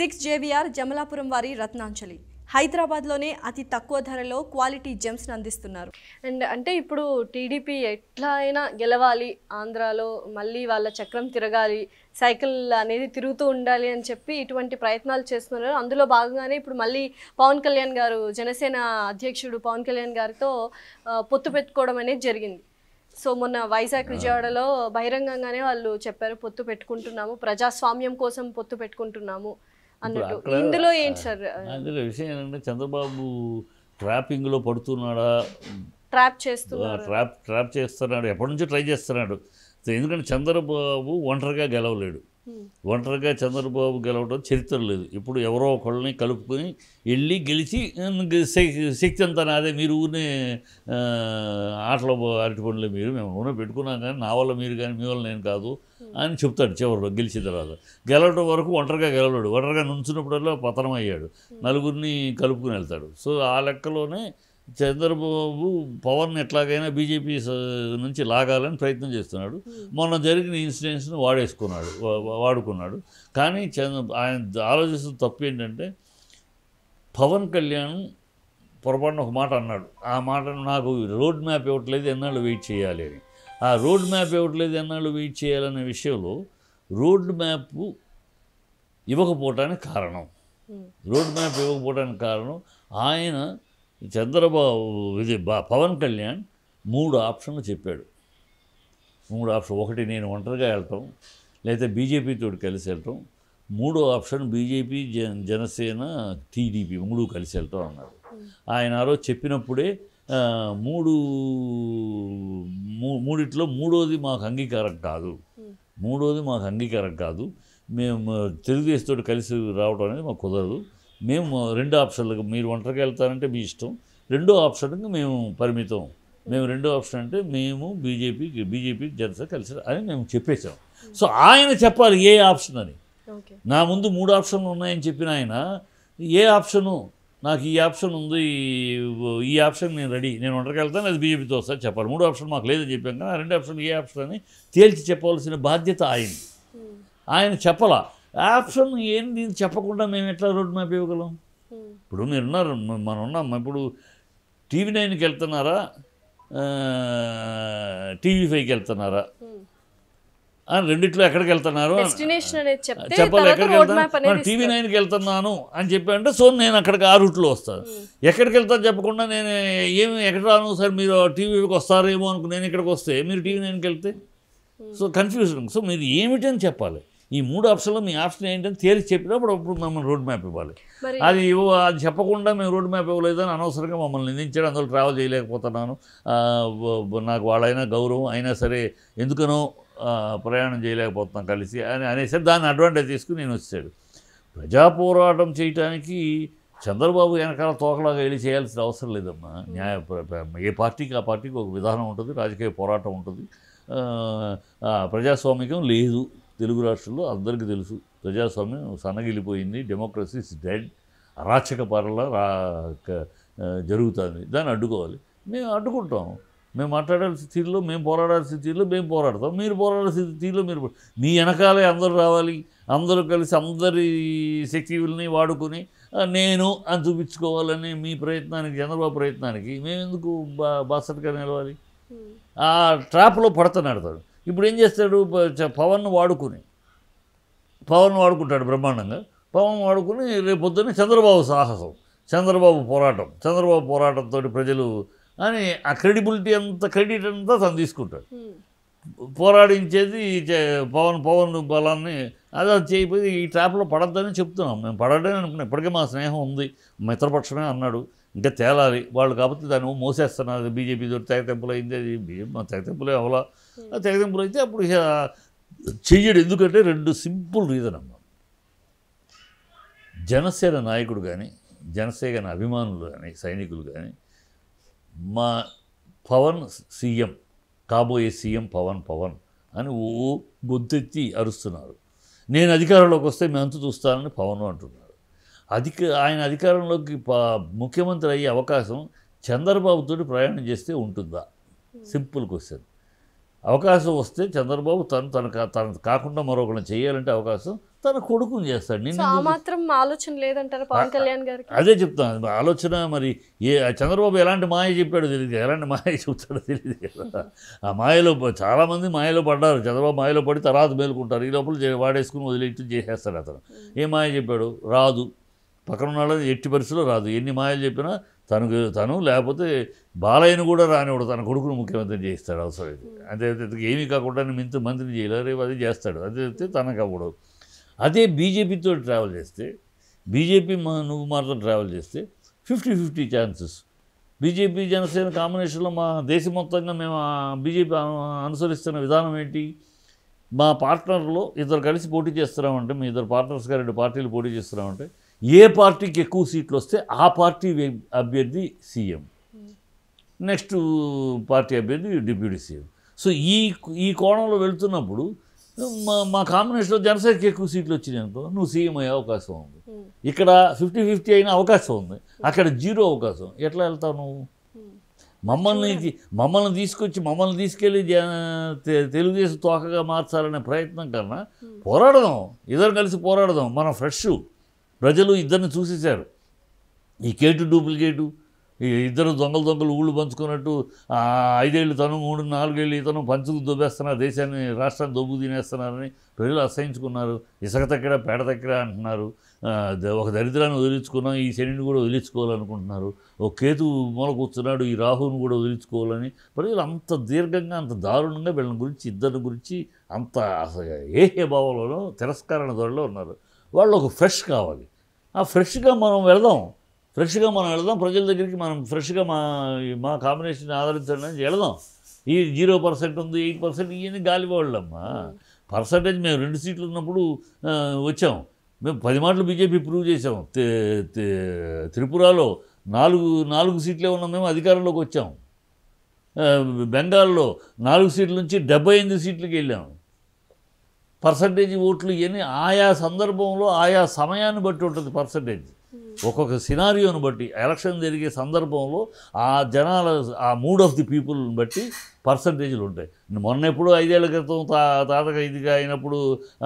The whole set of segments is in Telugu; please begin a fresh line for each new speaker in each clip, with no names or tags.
సిక్స్ జేవిఆర్ జమలాపురం వారి రత్నాంజలి హైదరాబాద్లోనే అతి తక్కువ ధరలో క్వాలిటీ జెమ్స్ అందిస్తున్నారు అండ్ అంటే ఇప్పుడు టీడీపీ ఎట్లా అయినా గెలవాలి ఆంధ్రాలో మళ్ళీ వాళ్ళ చక్రం తిరగాలి సైకిల్ అనేది తిరుగుతూ ఉండాలి అని చెప్పి ఇటువంటి ప్రయత్నాలు చేస్తున్నారు అందులో భాగంగానే ఇప్పుడు మళ్ళీ పవన్ కళ్యాణ్ గారు జనసేన అధ్యక్షుడు పవన్ కళ్యాణ్ గారితో ఆ, పొత్తు పెట్టుకోవడం అనేది జరిగింది సో మొన్న వైజాగ్ విజయవాడలో బహిరంగంగానే వాళ్ళు చెప్పారు పొత్తు పెట్టుకుంటున్నాము ప్రజాస్వామ్యం కోసం పొత్తు పెట్టుకుంటున్నాము అన్నట్టు
అక్కడ-
ఇందులో ఏంటి సార్
అందులో విషయం ఏంటంటే చంద్రబాబు ట్రాపింగ్లో పడుతున్నాడా
ట్రాప్ చేస్తున్నారు
ట్రాప్ ట్రాప్ చేస్తున్నాడు ఎప్పటి నుంచో ట్రై చేస్తున్నాడు సో ఎందుకంటే చంద్రబాబు ఒంటరిగా గెలవలేడు
Hmm.
ఒంటరిగా చంద్రబాబు గెలవడం చరిత్ర లేదు ఇప్పుడు ఎవరో ఒకళ్ళని కలుపుకొని వెళ్ళి గెలిచి "ఉమ్, శక్- శక్తి అంతా నాదే మీరు ఊరినే ఆ, ఆటలో అరటిపండ్లే మీరు మేము నూనె పెట్టుకున్నాం కానీ నా వల్ల మీరు కానీ మీ వల్ల నేను కాదు అని చెప్తాడు చివరిలో గెలిచిన తర్వాత గెలవడం వరకు ఒంటరిగా గెలవలేడు ఒంటరిగా నుంచున్నప్పుడల్లా పతనం అయ్యాడు నలుగురిని కలుపుకుని వెళ్తాడు సో ఆ లెక్కలోనే చంద్రబాబు పవన్ ఎట్లాగైనా బీజేపీ నుంచి లాగాలని ప్రయత్నం చేస్తున్నాడు మొన్న జరిగిన ఇన్సిడెంట్స్ని వాడేసుకున్నాడు వా- వా- వాడుకున్నాడు కానీ చంద్ర ఆయన ఆలోచిస్తున్న తప్పు ఏంటంటే పవన్ కళ్యాణ్ పొరపాటున ఒక మాట అన్నాడు ఆ మాట నాకు రోడ్ మ్యాప్ ఇవ్వట్లేదు ఎన్నాళ్ళు వెయిట్ చేయాలి అని ఆ రోడ్ మ్యాప్ ఇవ్వట్లేదు ఎన్నాళ్ళు వెయిట్ చేయాలనే విషయంలో రోడ్ మ్యాప్ ఇవ్వకపోవటానికి కారణం
Hmm.
రోడ్ మ్యాప్ ఇవ్వకపోవడానికి కారణం ఆయన చంద్రబాబు ఇది బా- పవన్ కళ్యాణ్ మూడు ఆప్షన్లు చెప్పాడు మూడు ఆప్షన్ ఒకటి నేను ఒంటరిగా వెళ్తాం లేదా బీజేపీతో కలిసి వెళ్ళటం మూడో ఆప్షన్ బీజేపీ జన జనసేన టీడీపీ మూడు కలిసి వెళ్తాం అన్నాడు ఆయన ఆ రోజు చెప్పినప్పుడే ఆ, మూడు మూ- మూడిట్లో మూడోది మాకు అంగీకారం కాదు మూడోది మాకు అంగీకారం కాదు మేము తెలుగుదేశంతో కలిసి రావడం అనేది మాకు కుదరదు మేము రెండు ఆప్షన్లకు మీరు ఒంటరిగా వెళ్తారంటే మీ ఇష్టం రెండో ఆప్షన్కి మేము పరిమితం మేము రెండో ఆప్షన్ అంటే మేము బీజేపీ బీజేపీ జనసేన కలిసి అని మేము చెప్పేసాం సో ఆయన చెప్పాలి ఏ ఆప్షన్ అని
ఓకే
నా ముందు మూడు ఆప్షన్లు ఉన్నాయని చెప్పిన ఆయన ఏ ఆప్షను నాకు ఈ ఆప్షన్ ఉంది ఈ- ఈ ఆప్షన్ నేను రెడీ నేను ఒంటరికి వెళ్తాను అది బీజేపీతో వస్తా చెప్పాలి మూడు ఆప్షన్ మాకు లేదని చెప్పాం కానీ ఆ రెండు ఆప్షన్ ఏ ఆప్షన్ అని తేల్చి చెప్పవలసిన బాధ్యత ఆయన ఆయన చెప్పలా ఆప్షన్ ఏంది చెప్పకుండా మేము ఎట్లా రోడ్ మ్యాప్ ఇవ్వగలం ఇప్పుడు మీరు ఉన్నారు మ- మనం ఉన్నాం ఇప్పుడు టీవీ నైన్కి వెళ్తున్నారా టీవీ ఫైవ్కి వెళ్తున్నారా అని రెండిట్లో ఎక్కడికి వెళ్తున్నారు అని-
డెస్టినేషన్ అనేది చెప్తే
చెప్పాలి
తర్వాత
ఎక్కడికి
రోడ్ మ్యాప్
వెళ్తాను
అనేది
టీవీ నైన్కి వెళ్తున్నాను అని చెప్పి సో నేను అక్కడికి ఆ రూట్లో వస్తాను ఎక్కడికి వెళ్తాను చెప్పకుండా నేను ఏమి ఎక్కడ రాను సార్ మీరు టీవీకి వస్తారేమో అనుకు నేను ఇక్కడికి వస్తే మీరు టీవీ నైన్కి వెళ్తే సో కన్ఫ్యూజన్ సో మీరు ఏమిటని చెప్పాలి ఈ మూడు ఆప్షన్లో మీ ఆప్షన్ ఏంటని తేల్చి చెప్పినప్పుడు అప్పుడు మమ్మల్ని రోడ్ మ్యాప్ ఇవ్వాలి
మరి
అది ఇవ్వ అది చెప్పకుండా మేము రోడ్ మ్యాప్ ఇవ్వలేదని అనవసరంగా మమ్మల్ని నిందించాడు అందులో ట్రావెల్ చేయలేకపోతున్నాను ఆ, వ- వ- నాకు వాళ్ళైనా గౌరవం అయినా సరే ఎందుకనో ఆ, ప్రయాణం చేయలేకపోతున్నాం కలిసి అని అనేసరి దాన్ని అడ్వాంటేజ్ తీసుకుని నేను వచ్చాడు ప్రజా పోరాటం చేయటానికి చంద్రబాబు వెనకాల తోకలాగా వెళ్ళి చేయాల్సిన అవసరం లేదమ్మా న్యాయ ప్ర- ప్ర- ఏ పార్టీకి ఆ పార్టీకి ఒక విధానం ఉంటుంది రాజకీయ పోరాటం ఉంటుంది ఆ, ఆ, ప్రజాస్వామికం లేదు తెలుగు రాష్ట్రాల్లో అందరికీ తెలుసు ప్రజాస్వామ్యం సన్నగిలిపోయింది డెమోక్రసీ ఇస్ డెడ్ అరాచక పరల రా క- ఆ, జరుగుతుంది దాన్ని అడ్డుకోవాలి మేము అడ్డుకుంటాం మేము మాట్లాడాల్సిన తీరులో మేము పోరాడాల్సిన తీరులో మేము పోరాడతాం మీరు పోరాడాల్సిన తీరులో మీరు పో- మీ వెనకాలే అందరూ రావాలి అందరూ కలిసి అందరి శక్తిని వాడుకొని ఆ, నేను అని చూపించుకోవాలని మీ ప్రయత్నానికి చంద్రబాబు ప్రయత్నానికి మేము ఎందుకు బా బాసటగా నిలవాలి ఆ ట్రాప్లో పడుతున్నాడు అతడు ఇప్పుడు ఏం చేస్తాడు ప- చ- పవన్ వాడుకుని పవన్ వాడుకుంటాడు బ్రహ్మాండంగా పవన్ వాడుకుని రేపు పొద్దున్నే చంద్రబాబు సాహసం చంద్రబాబు పోరాటం చంద్రబాబు పోరాటంతో ప్రజలు అని ఆ క్రెడిబిలిటీ అంతా క్రెడిట్ అంతా తను తీసుకుంటాడు పోరాడించేది చే- పవన్ పవన్ బలాన్ని అదే అది చేయకపోతే ఈ ట్రాప్లో పడద్దని చెప్తున్నాం మేము పడడని అనుకున్నాం ఇప్పటికే మా స్నేహం ఉంది మిత్రపక్షమే అన్నాడు ఇంకా తేలాలి వాళ్ళు కాబట్టి దాన్ని మోసేస్తున్నారు బీజేపీ తోటి తెగతెంపులు అయింది అది బీ- మా తెగతెంపులే అవలా ఆ తెగతెంపులు అయితే అప్పుడు ఇక చెయ్యడు ఎందుకంటే రెండు సింపుల్ రీజన్ అమ్మ జనసేన నాయకుడు కానీ జనసేన అభిమానులు కానీ సైనికులు కానీ మా పవన్ సీఎం కాబోయే సీఎం పవన్ పవన్ అని ఓ గొంతెత్తి అరుస్తున్నారు నేను అధికారంలోకి వస్తే మేము అంతు చూస్తానని పవన్ అంటున్నాడు అధిక ఆయన అధికారంలోకి ప- ముఖ్యమంత్రి అయ్యే అవకాశం చంద్రబాబుతోటి ప్రయాణం చేస్తే ఉంటుందా సింపుల్ క్వశ్చన్ అవకాశం వస్తే చంద్రబాబు తను తను కా- తను కాకుండా మరొకరిని చేయాలంటే అవకాశం తన కొడుకుని చేస్తాడు
సో
నిన్ను
ఆ మాత్రం ఆలోచన లేదంటారా పవన్ కళ్యాణ్ గారికి
అదే చెప్తాను ఆలోచన మరి ఏ ఆ చంద్రబాబు ఎలాంటి మాయ చెప్పాడో తెలియదు ఎలాంటి మాయ చెప్తాడో తెలియదు కదా ఆ మాయలో ప- చాలామంది మాయలో పడ్డారు చంద్రబాబు మాయలో పడి తర్వాత మేలుకుంటారు ఈ లోపల చే- వాడేసుకుని వదిలేసి చేసేస్తాడు అతను ఏ మాయ చెప్పాడు రాదు పక్కన ఉన్న వాళ్ళని ఎట్టి పరిస్థితుల్లో రాదు ఎన్ని మాయలు చెప్పినా తనకు తను లేకపోతే బాలయ్యను కూడా రానివాడు తన కొడుకును ముఖ్యమంత్రి చేయిస్తాడు అవసరం అయితే అదే ఏమీ కాకుండా మింత మంత్రిని చేయలేరు రేపు అది చేస్తాడు అదే అయితే తనకు అవ్వడు అదే బీజేపీతో ట్రావెల్ చేస్తే బీజేపీ మా నువ్వు మాత్రం ట్రావెల్ చేస్తే fifty fifty chances BJP Janasena కాంబినేషన్లో మా దేశం మొత్తంగా మేము బీజేపీ అనుసరిస్తున్న విధానం ఏంటి మా పార్ట్నర్లో ఇద్దరు కలిసి పోటీ చేస్తున్నామంటే మీ ఇద్దరు పార్ట్నర్స్గా రెండు పార్టీలు పోటీ చేస్తున్నామంటే ఏ పార్టీకి ఎక్కువ సీట్లు వస్తే ఆ పార్టీ వ్య- అభ్యర్థి సీఎం నెక్స్ట్ పార్టీ అభ్యర్థి డిప్యూటీ సీఎం సో ఈ ఈ కోణంలో వెళ్తున్నప్పుడు మా మా కాంబినేషన్లో జనసేనకి ఎక్కువ సీట్లు వచ్చినాయి అనుకో నువ్వు సీఎం అయ్యే అవకాశం ఉంది
ఉమ్,
ఇక్కడ ఫిఫ్టీ ఫిఫ్టీ అయిన అవకాశం ఉంది అక్కడ జీరో అవకాశం ఎట్లా వెళ్తావు నువ్వు
ఉమ్.
మమ్మల్ని తీ- మమ్మల్ని తీసుకొచ్చి మమ్మల్ని తీసుకెళ్ళి జ- తె- తెలుగుదేశం తోకగా మార్చాలనే ప్రయత్నం కన్నా పోరాడదాం ఇద్దరు కలిసి పోరాడదాం మనం ఫ్రెష్ ప్రజలు ఇద్దరిని చూసేశారు ఈ కేటు డూప్లికేటు ఈ ఇద్దరు దొంగలు దొంగలు ఊళ్ళు పంచుకున్నట్టు ఆ, ఐదేళ్ళు తను మూడు నాలుగేళ్ళు ఇతను పంచుకు దొబ్బేస్తున్నారు దేశాన్ని రాష్ట్రాన్ని దొబ్బు తినేస్తున్నారని ప్రజలు అసహించుకున్నారు ఇసుక తక్కడ పేడ తక్కడ అంటున్నారు ఆ, ద- ఒక దరిద్రాన్ని వదిలించుకున్నాం ఈ శనిని కూడా వదిలించుకోవాలనుకుంటున్నారు ఒక కేతు మూల కూర్చున్నాడు ఈ రాహుని కూడా వదిలించుకోవాలని ప్రజలు అంత దీర్ఘంగా అంత దారుణంగా వీళ్ళని గురించి ఇద్దరిని గురించి అంత అసలు ఏహే భావంలోనో తిరస్కరణ ధరలో ఉన్నారు వాళ్ళు ఒక ఫ్రెష్ కావాలి ఆ ఫ్రెష్గా మనం వెళదాం ఫ్రెష్గా మనం వెళదాం ప్రజల దగ్గరికి మనం ఫ్రెష్గా మా మా కాంబినేషన్ ఆదరించండి అని వెళదాం ఈ జీరో పర్సెంట్ ఉంది ఎయిట్ పర్సెంట్ ఇవన్నీ గాలిపోవాళ్ళమ్మా పర్సంటేజ్ మేము రెండు సీట్లు ఉన్నప్పుడు ఆ, వచ్చాం మేము పది మాటలు బీజేపీ ప్రూవ్ చేసాం తే- తే- త్రిపురలో నాలుగు నాలుగు సీట్లే ఉన్నాం మేము అధికారంలోకి వచ్చాం ఆ, బెంగాల్లో నాలుగు సీట్ల నుంచి డెబ్బై ఎనిమిది సీట్లకి వెళ్ళాం పర్సంటేజ్ ఓట్లు ఇవన్నీ ఆయా సందర్భంలో ఆయా సమయాన్ని బట్టి ఉంటుంది పర్సంటేజ్ ఒక్కొక్క సినారియోని బట్టి ఎలక్షన్ జరిగే సందర్భంలో ఆ జనాల ఆ మూడ్ ఆఫ్ ది పీపుల్ని బట్టి పర్సంటేజ్లు ఉంటాయి మొన్న ఎప్పుడు ఐదేళ్ల క్రితం తా తాతగా ఇదిగా అయినప్పుడు ఆ,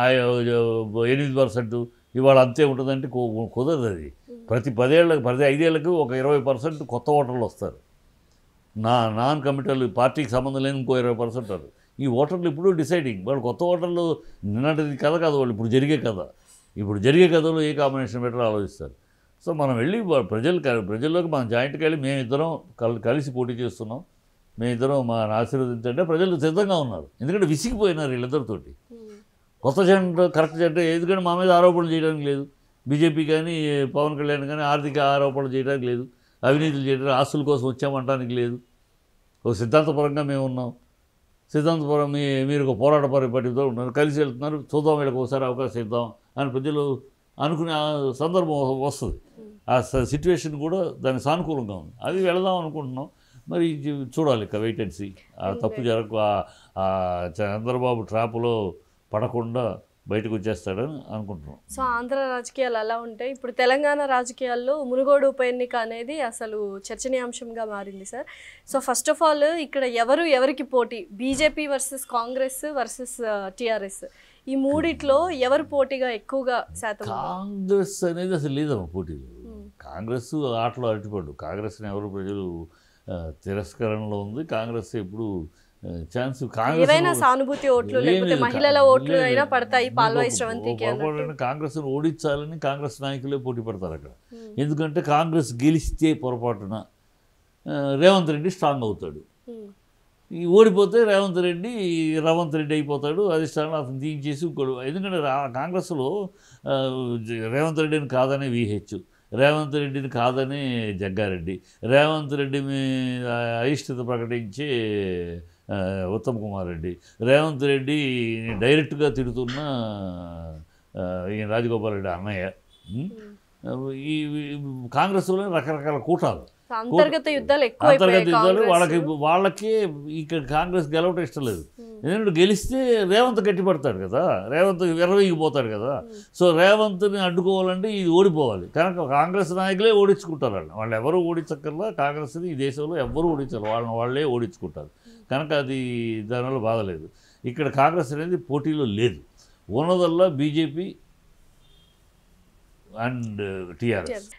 ఐ- ఎనిమిది పర్సెంట్ ఇవాళ అంతే ఉంటుందంటే కు- కుదరదు అది ప్రతి పదేళ్ళకి ప్రతి ఐదేళ్లకు ఒక ఇరవై పర్సెంట్ కొత్త ఓటర్లు వస్తారు నా నాన్ కమిటల్ పార్టీకి సంబంధం లేని ఇంకో ఇరవై పర్సెంట్ ఉంటారు ఈ ఓటర్లు ఇప్పుడు డిసైడింగ్ వాళ్ళు కొత్త ఓటర్లు నిన్నటిది కథ కాదు వాళ్ళు ఇప్పుడు జరిగే కథ ఇప్పుడు జరిగే కథలో ఏ కాంబినేషన్ బెటర్ ఆలోచిస్తారు సో మనం వెళ్ళి వా- ప్రజలు ప్రజల్లోకి మనం జాయింట్కి వెళ్ళి మేమిద్దరం కల్ కలిసి పోటీ చేస్తున్నాం మేమిద్దరం మా ఆశీర్వదించంటే ప్రజలు సిద్ధంగా ఉన్నారు ఎందుకంటే విసిగిపోయినారు వీళ్ళిద్దరితోటి
ఉమ్,
కొత్త జంట కరెక్ట్ జంట ఎందుకంటే మా మీద ఆరోపణలు చేయడానికి లేదు బీజేపీ కానీ పవన్ కళ్యాణ్ కానీ ఆర్థిక ఆరోపణలు చేయడానికి లేదు అవినీతులు చేయడానికి ఆస్తుల కోసం వచ్చామంటానికి లేదు ఒక సిద్ధాంతపరంగా మేము ఉన్నాం సిద్ధాంతపరం మీ మీరు ఒక పోరాట పరిపటితో ఉన్నారు కలిసి వెళ్తున్నారు చూద్దాం వీళ్ళకి ఒకసారి అవకాశం ఇద్దాం అని ప్రజలు అనుకునే ఆ సందర్భం వస్తుంది ఆ సిచ్యువేషన్ కూడా దానికి సానుకూలంగా ఉంది అది వెళదాం అనుకుంటున్నాం మరి ఇది చూడాలి ఇక వెయిట్ అండ్ సీ ఆ తప్పు జరగ ఆ- ఆ చంద్రబాబు ట్రాప్లో పడకుండా బయటకు వచ్చేస్తాడని అనుకుంటున్నాం
సో ఆంధ్ర రాజకీయాలు అలా ఉంటాయి ఇప్పుడు తెలంగాణ రాజకీయాల్లో మునుగోడు ఉప ఎన్నిక అనేది అసలు చర్చనీయాంశంగా మారింది sir so first of all ఇక్కడ ఎవరు ఎవరికి పోటీ BJP versus Congress versus TRS ఈ మూడిట్లో ఎవరు పోటీగా ఎక్కువగా శాతం ఉంది?
కాంగ్రెస్ అనేది అసలు లేదమ్మా పోటీలో కాంగ్రెస్ ఆటలో అరటిపడ్డు కాంగ్రెస్ని ఎవరు ప్రజలు ఆ, తిరస్కరణలో ఉంది కాంగ్రెస్ ఇప్పుడు ఛాన్స్ కాంగ్రెస్
ఏవైనా సానుభూతి ఓట్లు
లేదు,
లేకపోతే
లేదు,
మహిళల
లేదు,
ఓట్లు
లేదు.
అయినా పడతాయి పాల్వాయి
ఒక-
శ్రవంతికి
ఒక
అన్నట్టు
పొరపాటున కాంగ్రెస్ను ఓడించాలని కాంగ్రెస్ నాయకులే పోటీ పడతారు అక్కడ
Hmm.
ఎందుకంటే కాంగ్రెస్ గెలిస్తే పొరపాటున ఆ, రేవంత్ రెడ్డి స్ట్రాంగ్ అవుతాడు
ఉమ్,
ఈ ఓడిపోతే రేవంత్ రెడ్డి రవంత్ రెడ్డి అయిపోతాడు అధిష్టానం అతను తీయించేసి ఇంకోడు ఎందుకంటే రా- కాంగ్రెస్లో ఆ, జ- రేవంత్ రెడ్డిని కాదనే విహెచ్ రేవంత్ రెడ్డిని కాదని జగ్గారెడ్డి రేవంత్ రెడ్డి మీద అయిష్టత ప్రకటించి ఆ, ఉత్తమ్ కుమార్ రెడ్డి రేవంత్ రెడ్డి డైరెక్ట్గా తిడుతున్న ఆ, ఈయన రాజగోపాల్ రెడ్డి అన్నయ్య ఉం? ఈ ఈ కాంగ్రెస్లో రకరకాల కూటాలు
సో అంతర్గత యుద్ధాలు ఎక్కువ
అంతర్గత యుద్ధాలు వాళ్ళకి వాళ్ళకి ఇక్కడ కాంగ్రెస్ గెలవటం ఇష్టం లేదు ఎందుకంటే గెలిస్తే రేవంత్ గట్టిపడతాడు కదా రేవంత్ విరవీగిపోతాడు కదా సో రేవంత్ని అడ్డుకోవాలంటే ఇది ఓడిపోవాలి కనుక కాంగ్రెస్ నాయకులే ఓడించుకుంటారు వాళ్ళు వాళ్ళు ఎవరు ఓడించక్కర్లా కాంగ్రెస్ని ఈ దేశంలో ఎవరు ఓడించరు వాళ్ళని వాళ్ళే ఓడించుకుంటారు కనుక అది దానివల్ల బాధ లేదు ఇక్కడ కాంగ్రెస్ అనేది పోటీలో లేదు ఉన్నదల్లా బీజేపీ అండ్ టీఆర్ఎస్